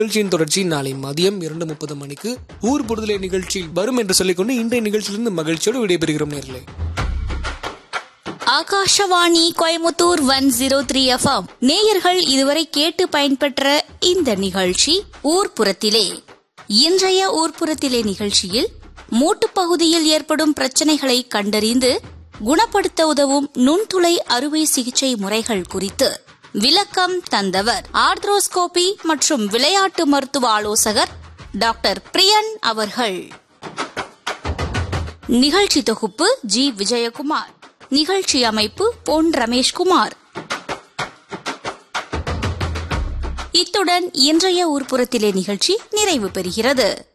நிகழ்ச்சியின் தொடர்ச்சி நாளை மதியம் இரண்டு முப்பது மணிக்கு ஊர் பொடுதலை நிகழ்ச்சி வரும் என்று சொல்லிக்கொண்டு இன்றைய நிகழ்ச்சியிலிருந்து மகிழ்ச்சியோடு விடைபெறுகிறோம் நேர்களே Akashvani Coimbatore one zero three FM நேயர்கள் இதுவரை கேட்டு பயன்பெற்ற இந்த நிகழ்ச்சி ஊர்ப்புறத்திலே இன்றைய ஊர்ப்புறத்திலே நிகழ்ச்சியில் மூட்டுப் பகுதியில் ஏற்படும் பிரச்சனைகளை கண்டறிந்து குணப்படுத்த உதவும் நுண்துளை அறுவை சிகிச்சை முறைகள் குறித்து விளக்கம் தந்தவர் ஆர்த்ரோஸ்கோபி மற்றும் விளையாட்டு மருத்துவ ஆலோசகர் டாக்டர் பிரியன் அவர்கள் நிகழ்ச்சி தொகுப்பு ஜி விஜயகுமார் நிகழ்ச்சி அமைப்பு பொன் ரமேஷ்குமார் இத்துடன் இன்றைய ஊர்ப்புறத்திலே நிகழ்ச்சி நிறைவு பெறுகிறது